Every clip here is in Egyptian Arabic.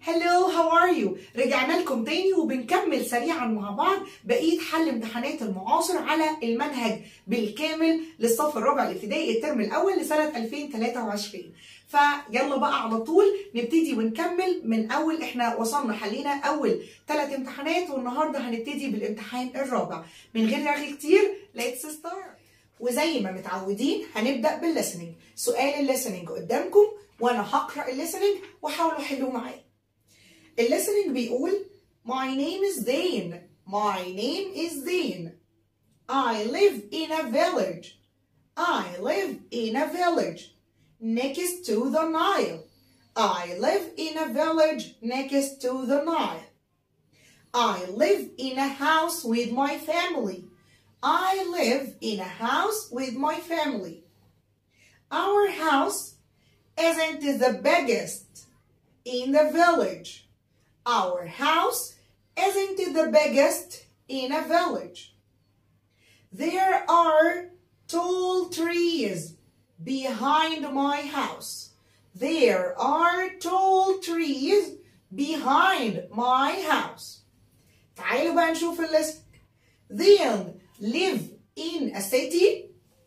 هلو هاو ار يو رجعنا لكم تاني وبنكمل سريعا مع بعض بقيه حل امتحانات المعاصر على المنهج بالكامل للصف الرابع الابتدائي الترم الاول لسنه 2023 فيلا بقى على طول نبتدي ونكمل من اول احنا وصلنا حلينا اول ثلاث امتحانات والنهارده هنبتدي بالامتحان الرابع من غير رغي كتير ليتس ستارت وزي ما متعودين هنبدا بالليسننج سؤال الليسننج قدامكم وانا هقرا الليسننج وحاولوا حلوه معايا الليسننج بيقول My name is Dane. My name is Dane. I live in a village. I live in a village next to the Nile. I live in a village next to the Nile. I live in a house with my family. I live in a house with my family. Our house isn't the biggest in the village. Our house isn't the biggest in a village. There are tall trees behind my house. There are tall trees behind my house. تعالوا بقى نشوف الليست. Then live in a city?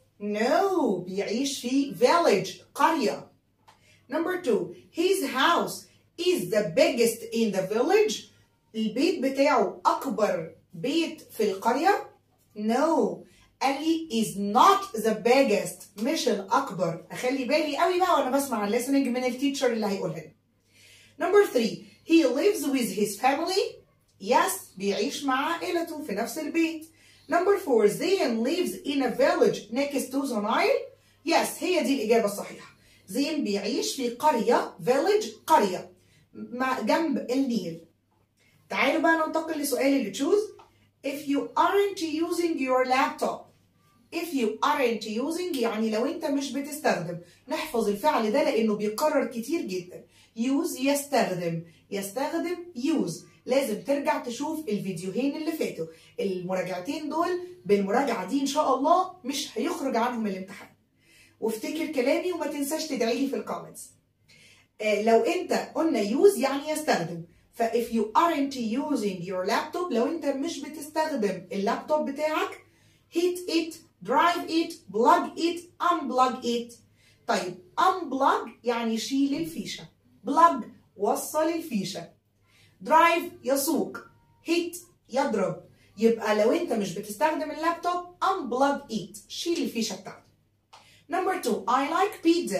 No, بيعيش في village, قرية. Number two, his house is the biggest in the village. البيت بتاعه أكبر بيت في القرية. No, قال لي is not the biggest مش الأكبر. أخلي بالي قوي بقى وأنا بسمع الليسننج من التيتشر اللي هيقولها لي. Number three, he lives with his family. Yes, بيعيش مع عائلته في نفس البيت. Number four, Zayn lives in a village next to the Nile. Yes, هي دي الإجابة الصحيحة. زين بيعيش في قرية village قرية مع جنب النيل. تعالوا بقى ننتقل لسؤال اللي تشوز. If you aren't using your laptop If you aren't using يعني لو انت مش بتستخدم نحفظ الفعل ده لانه بيتكرر كتير جدا use يستخدم يستخدم use لازم ترجع تشوف الفيديوهين اللي فاتوا المراجعتين دول بالمراجعة دي ان شاء الله مش هيخرج عنهم الامتحان وافتكر كلامي وما تنساش تدعي لي في الكومنتس آه لو انت قلنا use يعني يستخدم ف if you aren't using your laptop لو انت مش بتستخدم اللابتوب بتاعك hit it drive it plug it unplug it طيب unplug يعني شيل الفيشة plug وصل الفيشة drive يسوق hit يضرب يبقى لو انت مش بتستخدم اللابتوب unplug it شيل الفيشة بتاعته number two I like pizza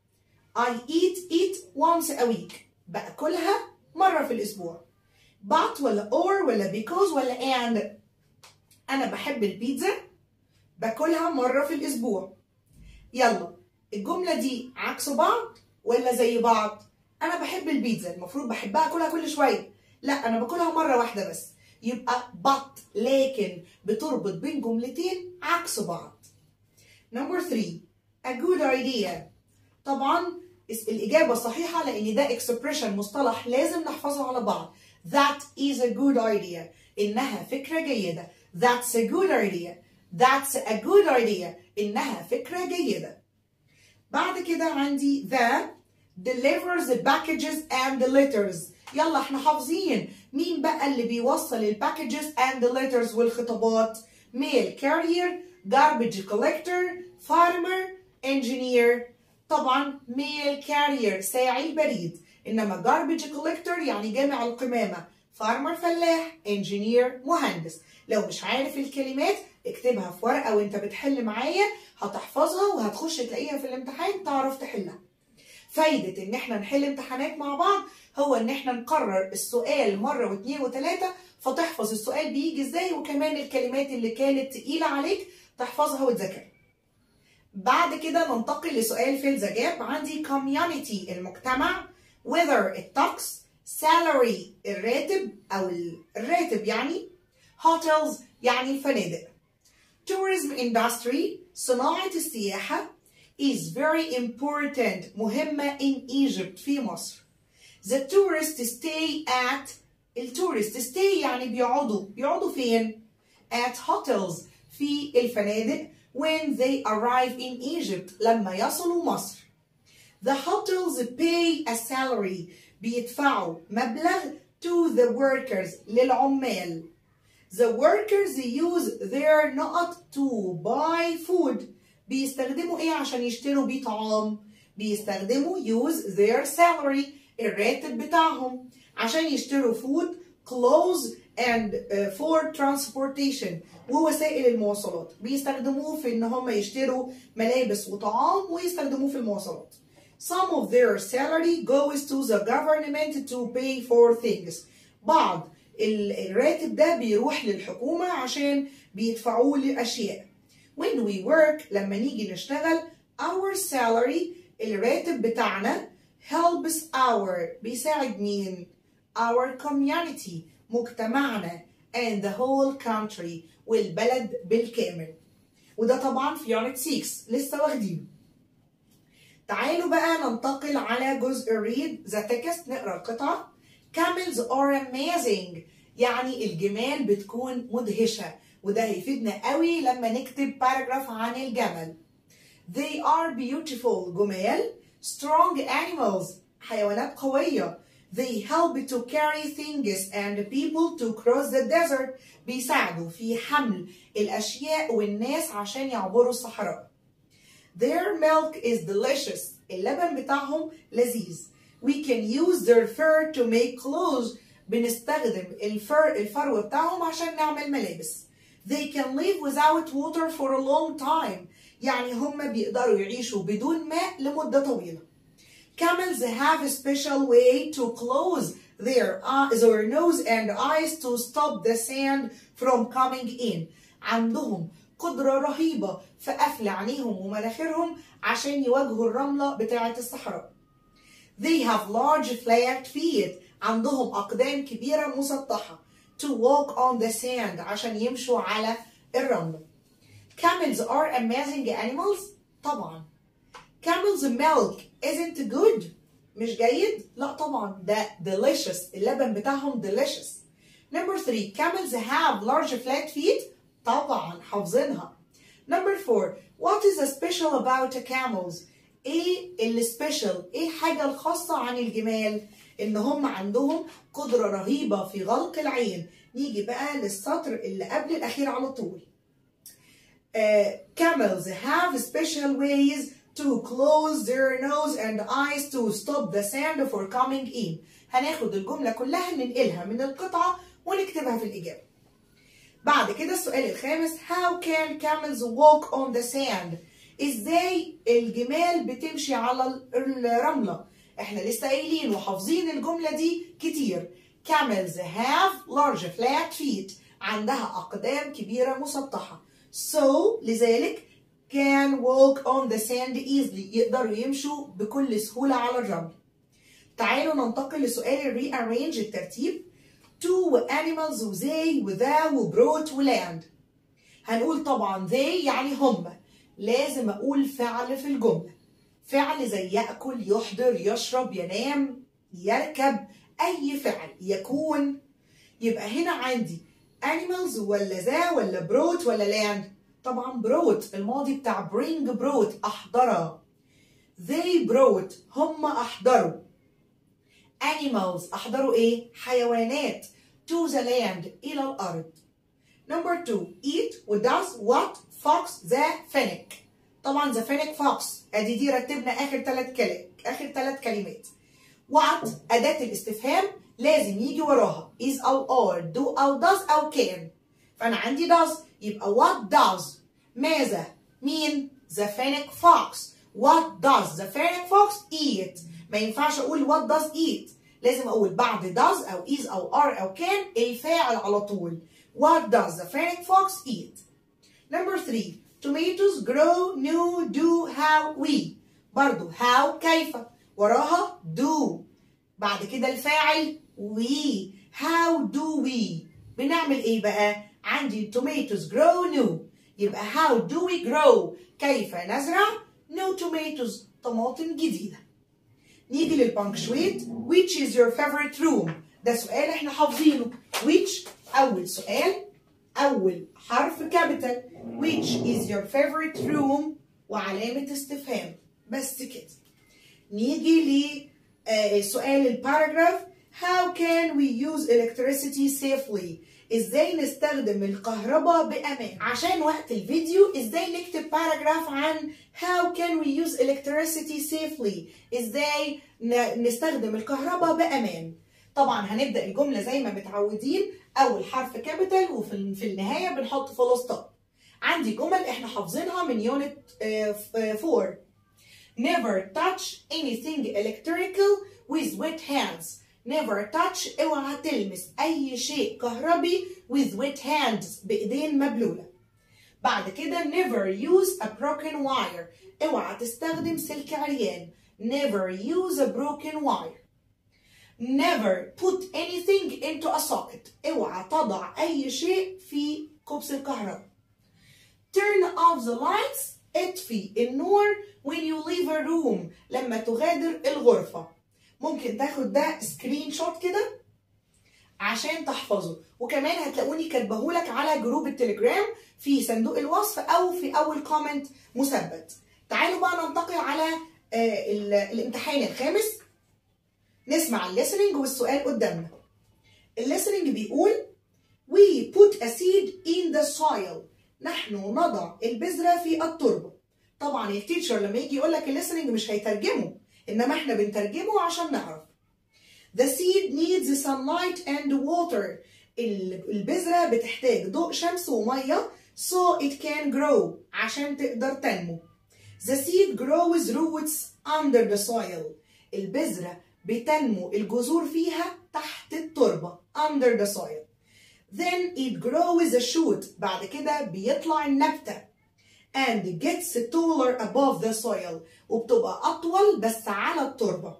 I eat it once a week بأكلها مرة في الأسبوع but ولا or ولا because ولا and أنا بحب البيتزا باكلها مرة في الأسبوع يلا الجملة دي عكس بعض ولا زي بعض أنا بحب البيتزا المفروض بحبها أكلها كل شوية لا أنا باكلها مرة واحدة بس يبقى but لكن بتربط بين جملتين عكس بعض number three a good idea طبعا الإجابة الصحيحة لأن ده expression مصطلح لازم نحفظه على بعض that is a good idea إنها فكرة جيدة that's a good idea that's a good idea إنها فكرة جيدة بعد كده عندي the delivers the packages and the letters يلا احنا حافظين مين بقى اللي بيوصل الباكجز and the letters والخطابات mail carrier garbage collector farmer engineer طبعا mail carrier ساعي البريد انما garbage collector يعني جامع القمامة farmer فلاح engineer مهندس لو مش عارف الكلمات اكتبها في ورقة وانت بتحل معايا هتحفظها وهتخش تلاقيها في الامتحان تعرف تحلها فايدة ان احنا نحل امتحانات مع بعض هو ان احنا نكرر السؤال مرة واثنين وثلاثة فتحفظ السؤال بيجي ازاي وكمان الكلمات اللي كانت تقيلة عليك تحفظها وتذاكرها بعد كده ننتقل لسؤال في الزجاب عندي community المجتمع whether الطقس salary الراتب او الراتب يعني hotels يعني الفنادق tourism industry صناعة السياحة is very important مهمة in Egypt في مصر the tourists stay at التورست stay يعني بيقعدوا بيقعدوا فين at hotels في الفنادق when they arrive in Egypt لما يصلوا مصر the hotels pay a salary بيدفعوا مبلغ to the workers للعمال the workers use their نقط to buy food بيستخدموا ايه عشان يشتروا بيه طعام بيستخدموا use their salary الراتب بتاعهم عشان يشتروا food clothes and uh, for transportation ووسائل المواصلات بيستخدموه في ان هم يشتروا ملابس وطعام ويستخدموه في المواصلات Some of their salary goes to the government to pay for things. بعض الراتب ده بيروح للحكومة عشان بيدفعوه لأشياء. When we work لما نيجي نشتغل our salary الراتب بتاعنا helps our بيساعد مين؟ our community مجتمعنا and the whole country والبلد بالكامل. وده طبعا في يونت 6 لسه واخدينه. تعالوا بقى ننتقل على جزء read the text نقرا القطعة camels are amazing يعني الجمال بتكون مدهشة وده هيفيدنا قوي لما نكتب باراجراف عن الجمل they are beautiful جمال strong animals حيوانات قوية they help to carry things and people to cross the desert بيساعدوا في حمل الأشياء والناس عشان يعبروا الصحراء Their milk is delicious. اللبن بتاعهم لذيذ. We can use their fur to make clothes. بنستخدم الفر الفرو بتاعهم عشان نعمل ملابس. They can live without water for a long time. يعني هم بيقدروا يعيشوا بدون ماء لمدة طويلة. Camels have a special way to close their, eyes, their nose and eyes to stop the sand from coming in. عندهم قدرة رهيبة في قفل عينيهم ومناخيرهم عشان يواجهوا الرملة بتاعة الصحراء. They have large flat feet. عندهم أقدام كبيرة مسطحة. To walk on the sand عشان يمشوا على الرملة. Camels are amazing animals. طبعا. Camel's milk isn't good. مش جيد؟ لا طبعا ده delicious. اللبن بتاعهم delicious. Number three, camels have large flat feet. طبعا حافظينها. Number four, what is the special about camels? ايه اللي special؟ ايه حاجة الخاصة عن الجمال؟ ان هم عندهم قدرة رهيبة في غلق العين. نيجي بقى للسطر اللي قبل الاخير على طول. Uh, camels have special ways to close their nose and eyes to stop the sand for coming in. هناخد الجملة كلها ننقلها من القطعة ونكتبها في الإجابة. بعد كده السؤال الخامس How can camels walk on the sand؟ ازاي الجمال بتمشي على الرملة؟ احنا لسه قايلين وحافظين الجملة دي كتير. Camels have large flat feet. عندها أقدام كبيرة مسطحة. So لذلك can walk on the sand easily. يقدروا يمشوا بكل سهولة على الرمل. تعالوا ننتقل لسؤال الريارينج الترتيب. to animals و they و the و brought و land هنقول طبعا they يعني هم لازم اقول فعل في الجملة فعل زي يأكل يحضر يشرب ينام يركب أي فعل يكون يبقى هنا عندي animals ولا ذا ولا brought ولا land طبعا brought الماضي بتاع bring brought أحضر they brought هم أحضروا animals أحضروا إيه؟ حيوانات to the land إلى الأرض. Number two eat و does what fox the fennec. طبعا the fennec fox أدي دي رتبنا آخر ثلاث كلمات آخر ثلاث كلمات. what أداة الاستفهام لازم يجي وراها is أو are do أو does أو can. فأنا عندي does يبقى what does ماذا مين the fennec fox what does the fennec fox eat ما ينفعش اقول what does eat لازم اقول بعد does او is او are او can الفاعل على طول what does the fennec fox eat number three tomatoes grow new do how we برضو how كيف وراها do بعد كده الفاعل we how do we بنعمل ايه بقى عندي tomatoes grow new يبقى how do we grow كيف نزرع new tomatoes طماطم جديده نيجي للبانكشويت which is your favorite room ده سؤال احنا حافظينه which اول سؤال اول حرف كابيتال which is your favorite room وعلامة استفهام بس كده نيجي آه السؤال الباراجراف How can we use electricity safely ازاي نستخدم الكهرباء بامان عشان وقت الفيديو ازاي نكتب باراجراف عن how can we use electricity safely ازاي نستخدم الكهرباء بامان طبعا هنبدا الجمله زي ما متعودين اول حرف كابيتال وفي في النهايه بنحط فول ستوب عندي جمل احنا حافظينها من يونت 4 never touch anything electrical with wet hands never touch اوعى تلمس اي شيء كهربي with wet hands بايدين مبلوله بعد كده never use a broken wire اوعى تستخدم سلك عريان never use a broken wire never put anything into a socket اوعى تضع اي شيء في كوبس الكهرباء turn off the lights اطفي النور when you leave a room لما تغادر الغرفة ممكن تاخد ده سكرين شوت كده عشان تحفظه وكمان هتلاقوني كاتبهولك على جروب التليجرام في صندوق الوصف او في اول كومنت مثبت تعالوا بقى ننتقل على آه الامتحان الخامس نسمع الليسننج والسؤال قدامنا الليسننج بيقول we put a seed in the soil نحن نضع البذرة في التربة طبعا التيتشر لما يجي يقول لك الليسننج مش هيترجمه انما احنا بنترجمه عشان نعرف The seed needs sunlight and water البذرة بتحتاج ضوء شمس ومية so it can grow عشان تقدر تنمو The seed grows roots under the soil البذرة بتنمو الجذور فيها تحت التربة under the soil then it grows a shoot بعد كده بيطلع النبتة and gets taller above the soil وبتبقى أطول بس على التربة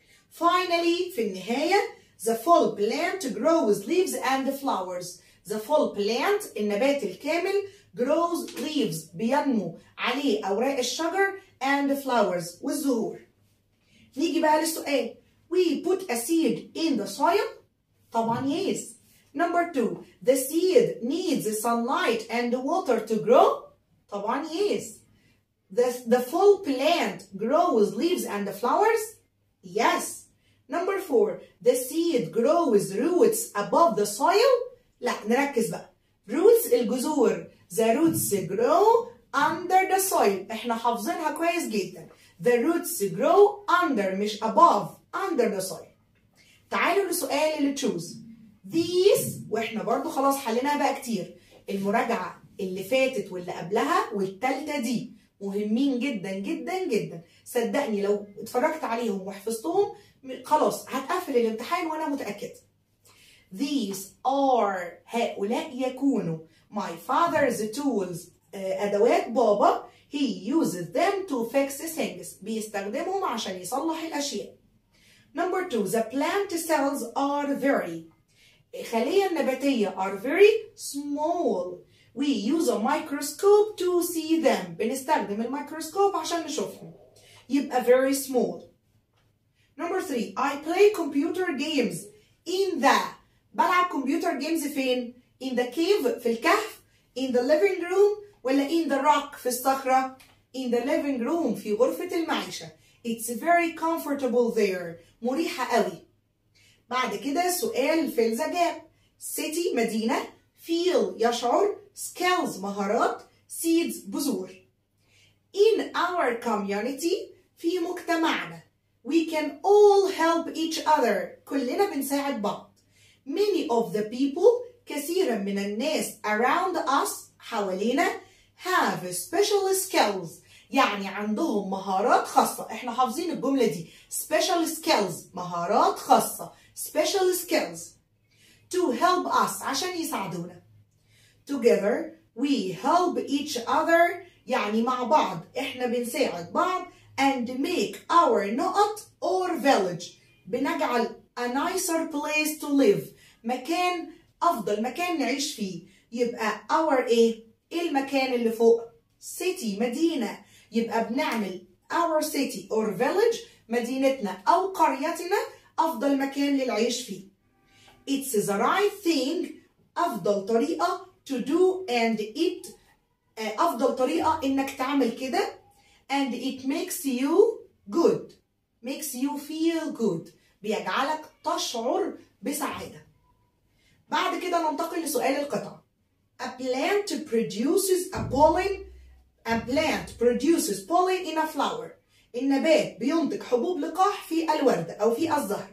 finally في النهاية the full plant grows leaves and flowers the full plant النبات الكامل grows leaves بينمو عليه أوراق الشجر and flowers والزهور نيجي بقى للسؤال we put a seed in the soil طبعا yes Number two, the seed needs sunlight and water to grow. طبعا yes. The, the full plant grows leaves and flowers. Yes. Number four, the seed grows roots above the soil. لا نركز بقى. Roots الجذور. The roots grow under the soil. احنا حافظينها كويس جدا. The roots grow under مش above. Under the soil. تعالوا لسؤال اللي تشوز. these واحنا برضو خلاص حليناها بقى كتير المراجعة اللي فاتت واللي قبلها والتالتة دي مهمين جدا جدا جدا صدقني لو اتفرجت عليهم وحفظتهم خلاص هتقفل الامتحان وانا متأكدة these are هؤلاء يكونوا my father's tools أدوات بابا he uses them to fix things بيستخدمهم عشان يصلح الأشياء number two the plant cells are very الخلية النباتية are very small. We use a microscope to see them. بنستخدم الميكروسكوب عشان نشوفهم. يبقى very small. Number three, I play computer games in the بلعب computer games فين؟ In the cave في الكهف in the living room ولا in the rock في الصخرة in the living room في غرفة المعيشة It's very comfortable there مريحة قوي بعد كده سؤال في الزجاج city مدينة feel يشعر skills مهارات seeds بذور in our community في مجتمعنا we can all help each other كلنا بنساعد بعض many of the people كثيرا من الناس around us حوالينا have special skills يعني عندهم مهارات خاصة احنا حافظين الجملة دي special skills مهارات خاصة special skills to help us عشان يساعدونا together we help each other يعني مع بعض احنا بنساعد بعض and make our نقط or village بنجعل a nicer place to live مكان افضل مكان نعيش فيه يبقى our ايه ايه المكان اللي فوق city مدينة يبقى بنعمل our city or village مدينتنا او قريتنا افضل مكان للعيش فيه it's the right thing افضل طريقة to do and it افضل طريقة انك تعمل كده and it makes you good makes you feel good بيجعلك تشعر بسعادة بعد كده ننتقل لسؤال القطعة A plant produces a pollen A plant produces pollen in a flower النبات بينتج حبوب لقاح في الوردة أو في الزهر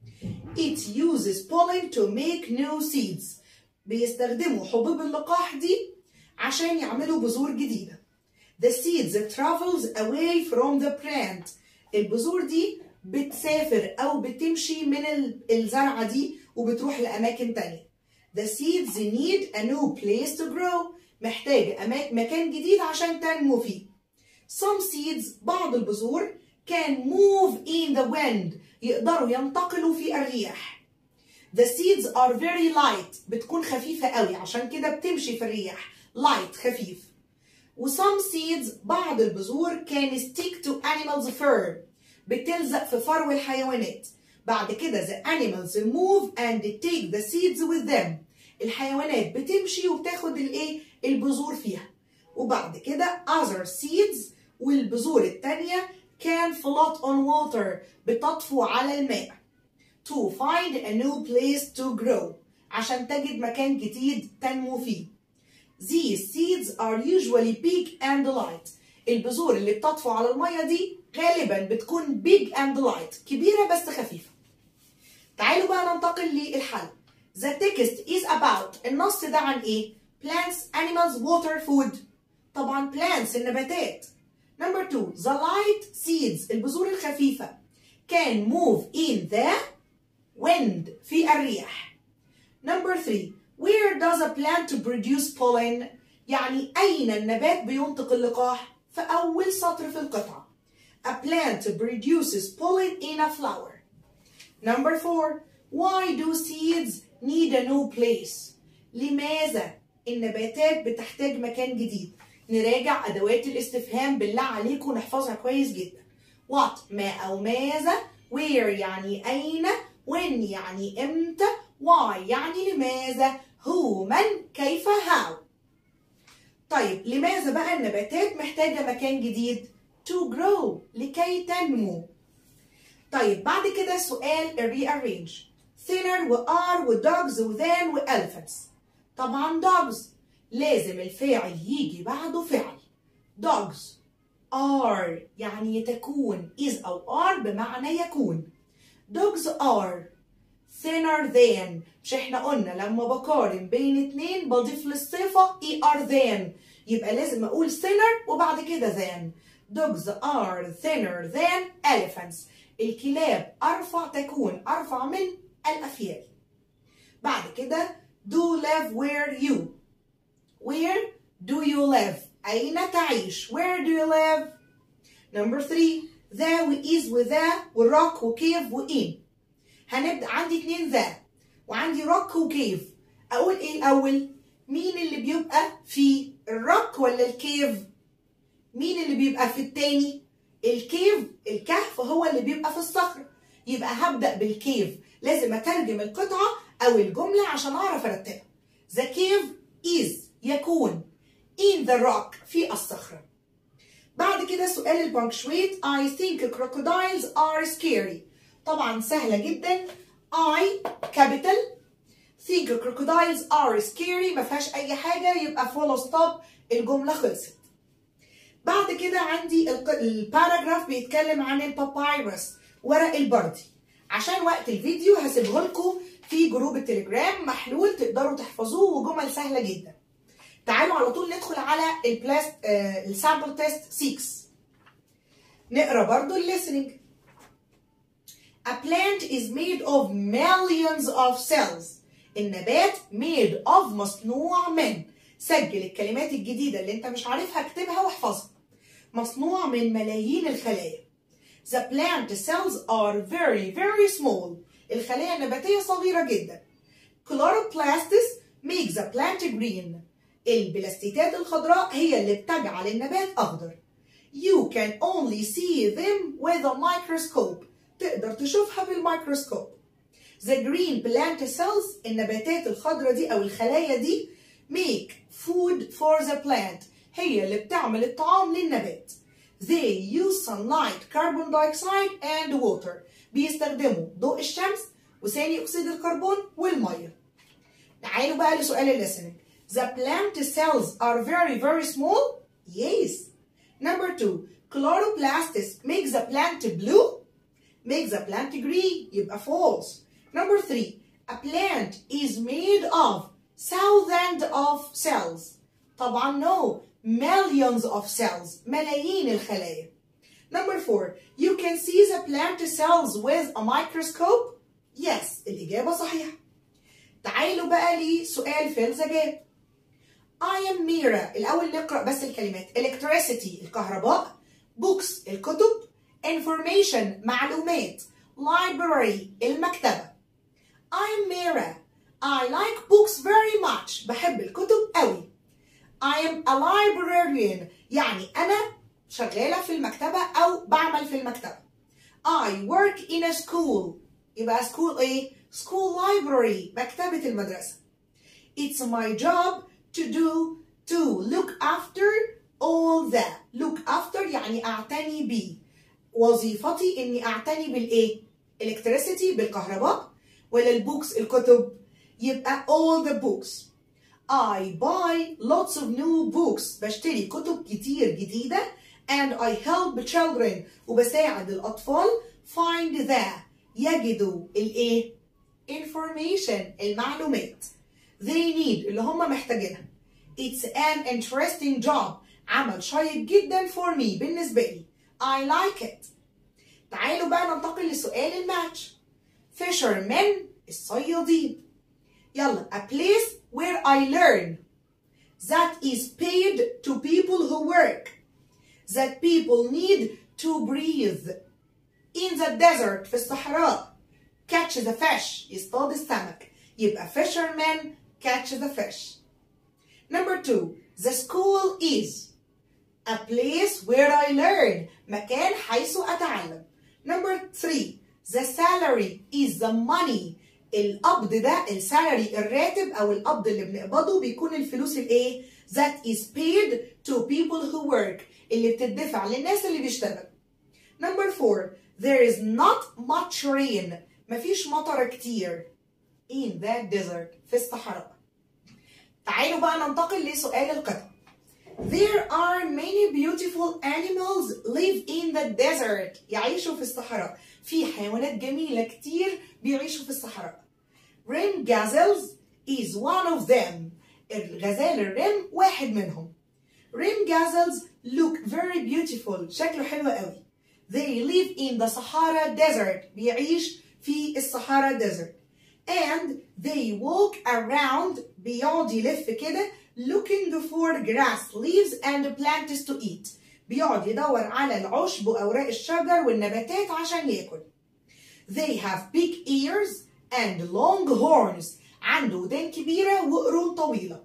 It uses pollen to make new seeds بيستخدموا حبوب اللقاح دي عشان يعملوا بذور جديدة The seeds travels away from the plant البذور دي بتسافر أو بتمشي من الزرعة دي وبتروح لأماكن تانية The seeds need a new place to grow محتاجة مكان جديد عشان تنمو فيه Some seeds بعض البذور can move in the wind يقدروا ينتقلوا في الرياح The seeds are very light بتكون خفيفة قوي عشان كده بتمشي في الرياح light خفيف و some seeds بعض البذور can stick to animals fur بتلزق في فرو الحيوانات بعد كده the animals move and take the seeds with them الحيوانات بتمشي وبتاخد الايه البذور فيها وبعد كده other seeds والبذور التانية can float on water بتطفو على الماء to find a new place to grow عشان تجد مكان جديد تنمو فيه These seeds are usually big and light البذور اللي بتطفو على المية دي غالبا بتكون big and light كبيرة بس خفيفة تعالوا بقى ننتقل للحل The text is about النص ده عن ايه؟ Plants, animals, water, food طبعا plants النباتات Number two, the light seeds البذور الخفيفة can move in the wind في الرياح. Number three, where does a plant produce pollen؟ يعني أين النبات بينطق اللقاح؟ في أول سطر في القطعة. A plant produces pollen in a flower. Number four, why do seeds need a new place؟ لماذا النباتات بتحتاج مكان جديد؟ نراجع أدوات الاستفهام بالله عليكم نحفظها كويس جدا. What ما أو ماذا where يعني أين when يعني إمتى why يعني لماذا who من كيف how طيب لماذا بقى النباتات محتاجة مكان جديد to grow لكي تنمو طيب بعد كده سؤال rearrange thinner و are و dogs و than و elephants طبعا dogs لازم الفاعل يجي بعده فعل dogs are يعني تكون is أو are بمعنى يكون dogs are thinner than مش احنا قلنا لما بقارن بين اتنين بضيف للصفة er than يبقى لازم اقول thinner وبعد كده than dogs are thinner than elephants الكلاب أرفع تكون أرفع من الأفيال بعد كده do live where you where do you live أين تعيش where do you live number three ذا و is و ذا والروك وكيف وإن هنبدأ عندي اتنين ذا وعندي روك وكيف أقول إيه الأول مين اللي بيبقى في الروك ولا الكيف مين اللي بيبقى في التاني الكيف الكهف هو اللي بيبقى في الصخر يبقى هبدأ بالكيف لازم أترجم القطعة أو الجملة عشان أعرف أرتبها The cave is يكون in the rock في الصخرة بعد كده سؤال البانكشويت I think crocodiles are scary طبعا سهلة جدا I capital think crocodiles are scary ما فيهاش أي حاجة يبقى full stop الجملة خلصت بعد كده عندي الباراجراف بيتكلم عن البابايروس ورق البردي عشان وقت الفيديو هسيبه لكم في جروب التليجرام محلول تقدروا تحفظوه وجمل سهله جدا تعالوا على طول ندخل على البلاست آه السامبل تيست 6 نقرا برضو الليسننج A plant is made of millions of cells النبات made of مصنوع من سجل الكلمات الجديدة اللي انت مش عارفها اكتبها واحفظها مصنوع من ملايين الخلايا The plant cells are very very small الخلايا النباتية صغيرة جدا Chloroplasts make the plant green البلاستيدات الخضراء هي اللي بتجعل النبات أخضر You can only see them with a microscope تقدر تشوفها بالميكروسكوب The green plant cells النباتات الخضراء دي أو الخلايا دي make food for the plant هي اللي بتعمل الطعام للنبات they use sunlight carbon dioxide and water بيستخدموا ضوء الشمس وثاني اكسيد الكربون والميه تعالوا بقى لسؤال الليسننج the plant cells are very very small yes number two chloroplasts makes the plant blue makes the plant green يبقى false number three a plant is made of thousands of cells طبعا no millions of cells ملايين الخلايا number four you can see the plant cells with a microscope yes الإجابة صحيحة تعالوا بقى لسؤال fill the gap I am Mira الأول نقرأ بس الكلمات electricity الكهرباء books الكتب information معلومات library المكتبة I'm Mira I like books very much بحب الكتب قوي I am a librarian يعني أنا شغالة في المكتبة أو بعمل في المكتبة I work in a school يبقى school إيه؟ school library مكتبة المدرسة It's my job to do to look after all that look after يعني أعتني بيه وظيفتي إني أعتني بالإيه؟ electricity بالكهرباء ولا البوكس الكتب يبقى all the books I buy lots of new books بشتري كتب كتير جديدة and I help children وبساعد الأطفال find the يجدوا الإيه؟ information المعلومات they need اللي هم محتاجينها it's an interesting job عمل شيق جدا for me بالنسبة لي I like it تعالوا بقى ننتقل لسؤال الماتش fishermen الصيادين يلا a place where I learn that is paid to people who work that people need to breathe in the desert في الصحراء catch the fish يصطاد السمك يبقى fishermen catch the fish number two the school is a place where I learn مكان حيث أتعلم number three the salary is the money القبض ده السالري الراتب او القبض اللي بنقبضه بيكون الفلوس الايه that is paid to people who work اللي بتدفع للناس اللي بيشتغل number four there is not much rain مفيش مطر كتير in that desert في الصحراء تعالوا بقى ننتقل لسؤال القطع There are many beautiful animals live in the desert يعيشوا في الصحراء في حيوانات جميلة كتير بيعيشوا في الصحراء Rim gazelles is one of them الغزال الرم واحد منهم Rim gazelles look very beautiful شكله حلو قوي They live in the Sahara desert بيعيش في الصحارى desert and they walk around بيقعد يلف كده looking for grass leaves and plants to eat بيقعد يدور على العشب وأوراق الشجر والنباتات عشان ياكل They have big ears and long horns عنده ودان كبيرة وقرون طويلة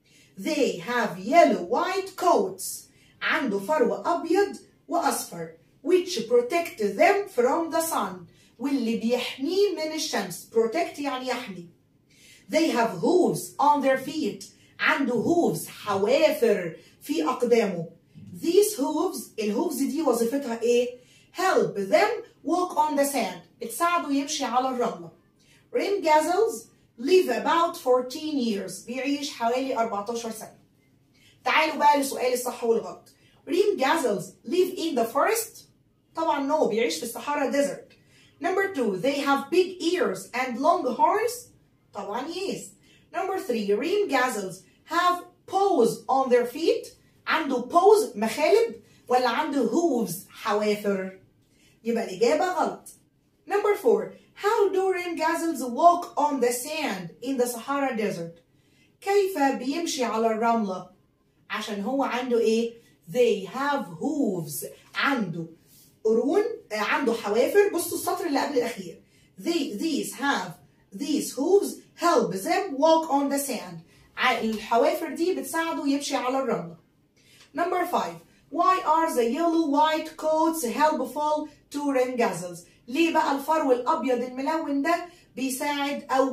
They have yellow white coats عنده فرو أبيض وأصفر which protect them from the sun واللي بيحميه من الشمس protect يعني يحمي They have hooves on their feet عنده hooves حوافر في أقدامه These hooves الهوفز دي وظيفتها إيه؟ Help them walk on the sand بتساعده يمشي على الرملة Rim gazelles live about 14 years بيعيش حوالي 14 سنة تعالوا بقى لسؤال الصح والغلط Rim gazelles live in the forest طبعا no بيعيش في الصحراء desert Number two, they have big ears and long horns. طبعا yes. Number three, reem gazelles have paws on their feet. عنده paws مخالب ولا عنده hooves حوافر؟ يبقى الإجابة غلط. Number four, how do reem gazelles walk on the sand in the Sahara Desert? كيف بيمشي على الرملة؟ عشان هو عنده إيه؟ They have hooves. عنده قرون عنده حوافر بصوا السطر اللي قبل الاخير they, these have these hooves help them walk on the sand الحوافر دي بتساعده يمشي على الرملة number five why are the yellow white coats helpful to ring gazelles ليه بقى الفرو الابيض الملون ده بيساعد او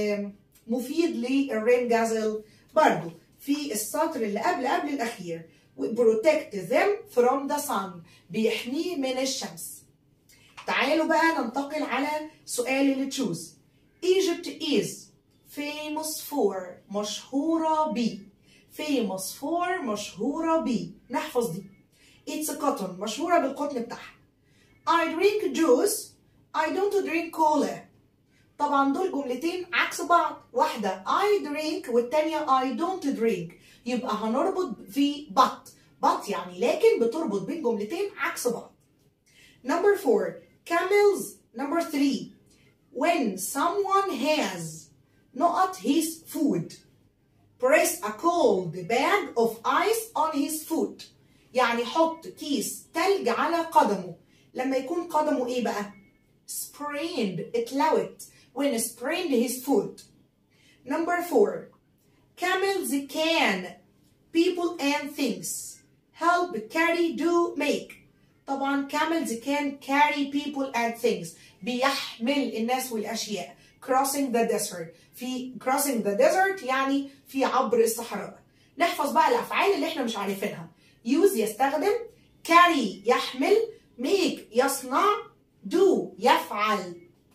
مفيد للرين جازل برضو في السطر اللي قبل قبل الاخير protect them from the sun بيحميه من الشمس تعالوا بقى ننتقل على سؤال اللي تشوز Egypt is famous for مشهورة ب famous for مشهورة ب نحفظ دي It's cotton مشهورة بالقطن بتاعها I drink juice I don't drink cola طبعا دول جملتين عكس بعض واحدة I drink والتانية I don't drink يبقى هنربط في but but يعني لكن بتربط بين جملتين عكس بعض Number four camels Number three when someone has not his food press a cold bag of ice on his foot يعني حط كيس تلج على قدمه لما يكون قدمه ايه بقى sprained اتلوت when sprained his foot number four camels can people and things help carry do make طبعا camels can carry people and things بيحمل الناس والاشياء crossing the desert في crossing the desert يعني في عبر الصحراء نحفظ بقى الافعال اللي احنا مش عارفينها use يستخدم carry يحمل make يصنع do يفعل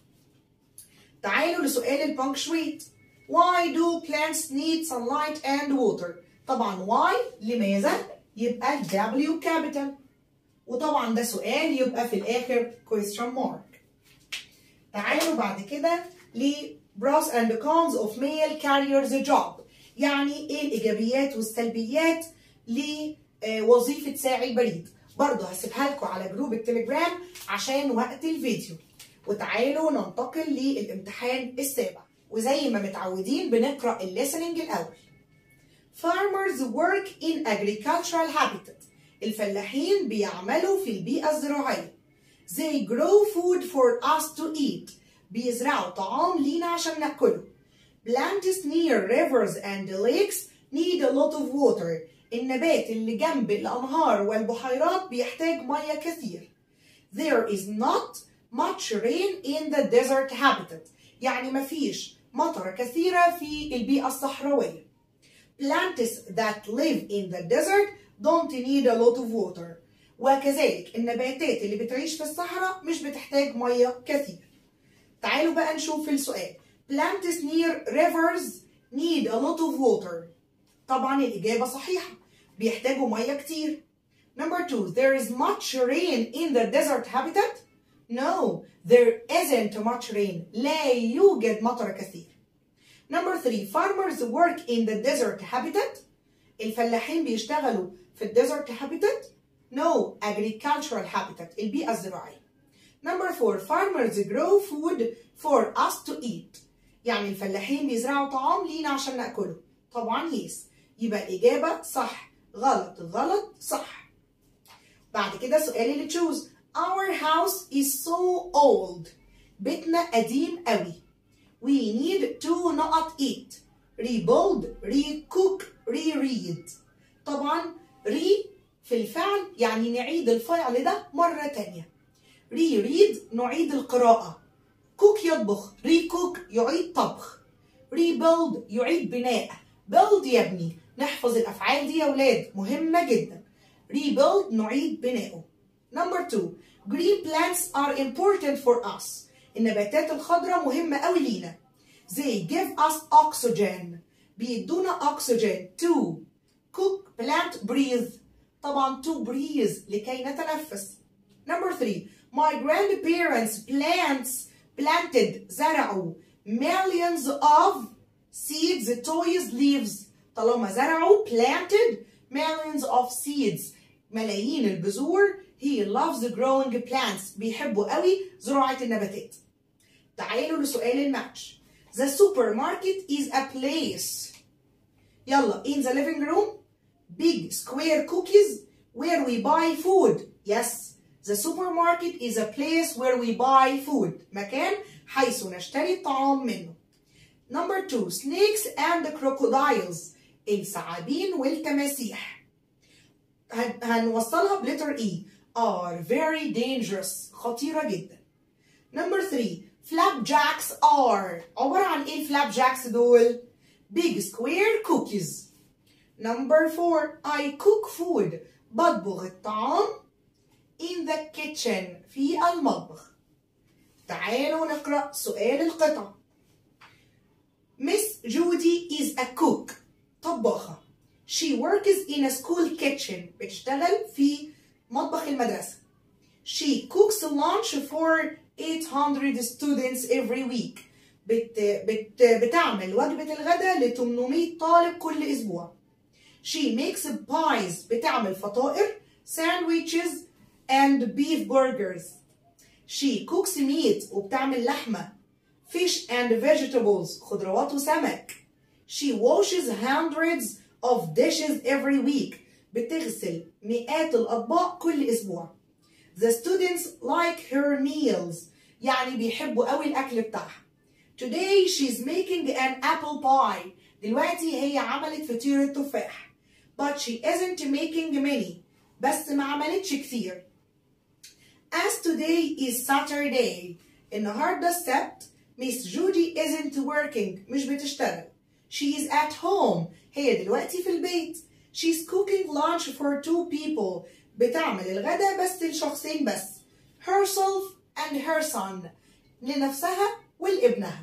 تعالوا لسؤال البنكشويت why do plants need sunlight and water طبعا why لماذا يبقى W capital وطبعا ده سؤال يبقى في الاخر question mark تعالوا بعد كده ل pros and cons of male carriers job يعني ايه الايجابيات والسلبيات لوظيفه ساعي البريد برضه هسيبها لكم على جروب التليجرام عشان وقت الفيديو وتعالوا ننتقل للامتحان السابع وزي ما متعودين بنقرا الليسننج الاول Farmers work in agricultural habitat الفلاحين بيعملوا في البيئة الزراعية They grow food for us to eat بيزرعوا طعام لينا عشان ناكله Plants near rivers and lakes need a lot of water النبات اللي جنب الأنهار والبحيرات بيحتاج مية كثير There is not much rain in the desert habitat يعني مفيش مطر كثيرة في البيئة الصحراوية Plants that live in the desert don't need a lot of water وكذلك النباتات اللي بتعيش في الصحراء مش بتحتاج مية كثير تعالوا بقى نشوف في السؤال Plants near rivers need a lot of water طبعا الإجابة صحيحة بيحتاجوا مية كتير Number two, there is much rain in the desert habitat. No, there isn't much rain. لا يوجد مطر كثير. Number three, farmers work in the desert habitat. الفلاحين بيشتغلوا في الديزرت habitat. No, agricultural habitat. البيئة الزراعية. Number four, farmers grow food for us to eat. يعني الفلاحين بيزرعوا طعام لينا عشان ناكله. طبعا yes. يبقى الإجابة صح. غلط غلط صح. بعد كده سؤال اللي تشوز Our house is so old بيتنا قديم قوي We need to not eat rebuild recook reread طبعا re في الفعل يعني نعيد الفعل ده مرة تانية reread نعيد القراءة cook يطبخ recook يعيد طبخ rebuild يعيد بناء build يبني نحفظ الأفعال دي يا ولاد مهمة جدا rebuild نعيد بنائه. Number two, green plants are important for us. النباتات الخضراء مهمة قوي لينا. They give us oxygen. بيدونا oxygen to cook, plant, breathe. طبعا to breathe لكي نتنفس. Number three, my grandparents plants planted زرعوا millions of seeds, toys, leaves. طالما زرعوا planted millions of seeds ملايين البذور he loves growing plants بيحبوا قوي زراعة النباتات تعالوا لسؤال الماتش the supermarket is a place يلا in the living room big square cookies where we buy food yes the supermarket is a place where we buy food مكان حيث نشتري الطعام منه number two snakes and crocodiles الثعابين والتماسيح هنوصلها بلتر E are very dangerous خطيرة جدا number three flapjacks are عبارة عن ايه الفلابجاكس دول big square cookies Number four, I cook food. بطبخ الطعام in the kitchen في المطبخ. تعالوا نقرأ سؤال القطعة. Miss Judy is a cook. طباخة. She works in a school kitchen. بتشتغل في مطبخ المدرسة. She cooks lunch for 800 students every week. بت بت بتعمل وجبة الغداء ل 800 طالب كل أسبوع. She makes pies بتعمل فطائر, sandwiches and beef burgers. She cooks meat وبتعمل لحمة, fish and vegetables خضروات وسمك. She washes hundreds of dishes every week بتغسل مئات الأطباق كل أسبوع. The students like her meals يعني بيحبوا قوي الأكل بتاعها. Today she's making an apple pie. دلوقتي هي عملت فطيرة تفاح. But she isn't making many. بس ما عملتش كتير. As today is Saturday. النهاردة السبت. Miss Judy isn't working. مش بتشتغل. She is at home. هي دلوقتي في البيت. She's cooking lunch for two people. بتعمل الغداء بس لشخصين بس. Herself and her son. لنفسها ولابنها.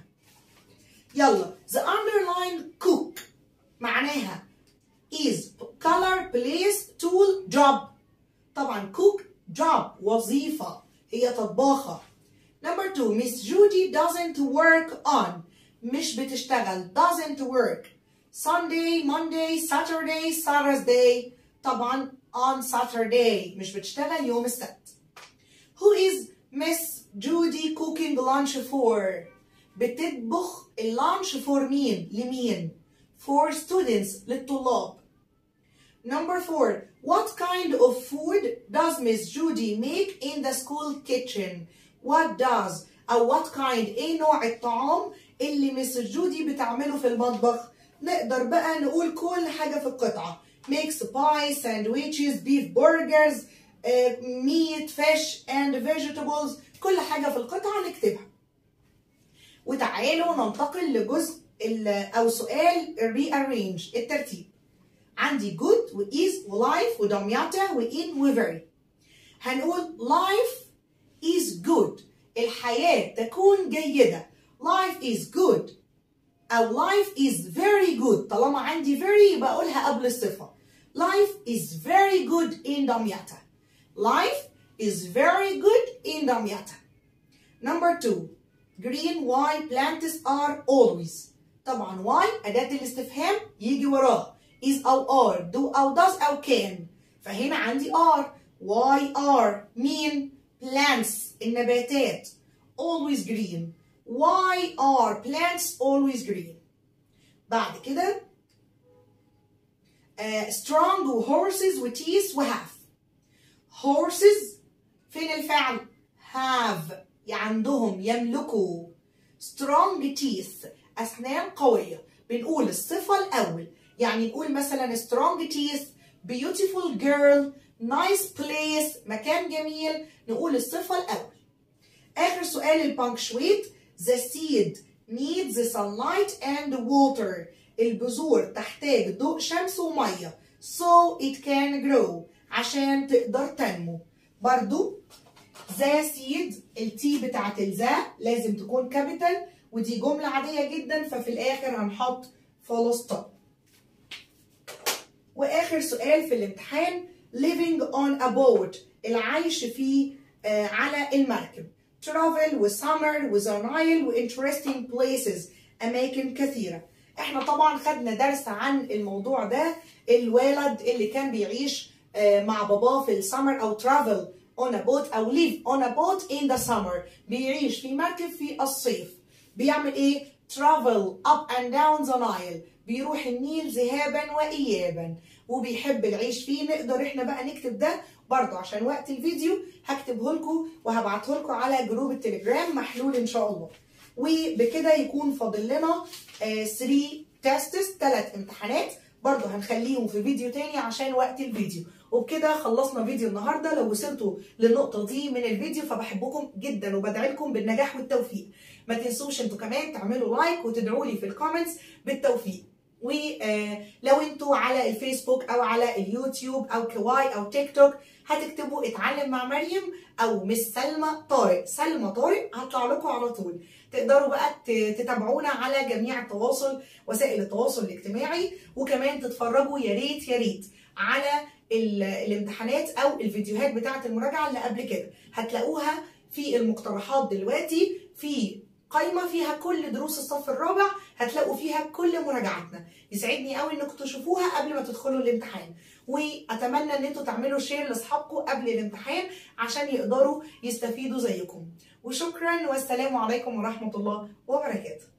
يلا the underline cook معناها is color place tool job طبعا cook job وظيفة هي طباخة number two Miss Judy doesn't work on مش بتشتغل doesn't work Sunday Monday Saturday Saturday طبعا on Saturday مش بتشتغل يوم السبت who is Miss Judy cooking lunch for بتطبخ اللانش فور مين لمين for students للطلاب number four what kind of food does Miss Judy make in the school kitchen what does أو what kind إيه نوع الطعام اللي مس جودي بتعمله في المطبخ نقدر بقى نقول كل حاجة في القطعة makes pie sandwiches beef burgers uh, meat fish and vegetables كل حاجة في القطعة نكتبها وتعالوا ننتقل لجزء او سؤال rearrange الترتيب عندي good و is و life و دمياطة و in و very هنقول life is good الحياة تكون جيدة life is good أو life is very good طالما عندي very يبقى أقولها قبل الصفة life is very good in دمياطة life is very good in دمياطة number two green why plants are always طبعا why أداة الاستفهام يجي وراها is أو are do أو does أو can فهنا عندي are why are مين plants النباتات always green why are plants always green بعد كده uh, strong و horses و teeth و have horses فين الفعل have عندهم يملكوا strong teeth أسنان قوية بنقول الصفة الأول يعني نقول مثلا strong teeth beautiful girl nice place مكان جميل نقول الصفة الأول آخر سؤال البانكشويت the seed needs sunlight and water البذور تحتاج ضوء شمس ومية so it can grow عشان تقدر تنمو برضو ذا سيد التي بتاعت الذا لازم تكون كابيتال ودي جملة عادية جدا ففي الآخر هنحط فول ستوب وآخر سؤال في الامتحان living on a boat العيش في آه على المركب travel وسمر وزنايل وانترستنج places أماكن كثيرة احنا طبعا خدنا درس عن الموضوع ده الولد اللي كان بيعيش آه مع باباه في السمر او travel on a boat او live on a boat in the summer بيعيش في مركب في الصيف بيعمل ايه travel up and down the Nile بيروح النيل ذهابا وايابا وبيحب العيش فيه نقدر احنا بقى نكتب ده برضه عشان وقت الفيديو هكتبه لكم وهبعته لكم على جروب التليجرام محلول ان شاء الله وبكده يكون فاضل لنا 3 تيستس 3 امتحانات برضه هنخليهم في فيديو تاني عشان وقت الفيديو وبكده خلصنا فيديو النهارده لو وصلتوا للنقطه دي من الفيديو فبحبكم جدا وبدعي لكم بالنجاح والتوفيق ما تنسوش انتوا كمان تعملوا لايك وتدعوا لي في الكومنتس بالتوفيق ولو انتوا على الفيسبوك او على اليوتيوب او كواي او تيك توك هتكتبوا اتعلم مع مريم او مس سلمى طارق سلمى طارق هطلع لكم على طول تقدروا بقى تتابعونا على جميع التواصل وسائل التواصل الاجتماعي وكمان تتفرجوا يا ريت يا ريت على الامتحانات او الفيديوهات بتاعه المراجعه اللي قبل كده هتلاقوها في المقترحات دلوقتي في قايمه فيها كل دروس الصف الرابع هتلاقوا فيها كل مراجعاتنا يسعدني قوي انكم تشوفوها قبل ما تدخلوا الامتحان واتمنى ان انتوا تعملوا شير لاصحابكم قبل الامتحان عشان يقدروا يستفيدوا زيكم وشكرا والسلام عليكم ورحمه الله وبركاته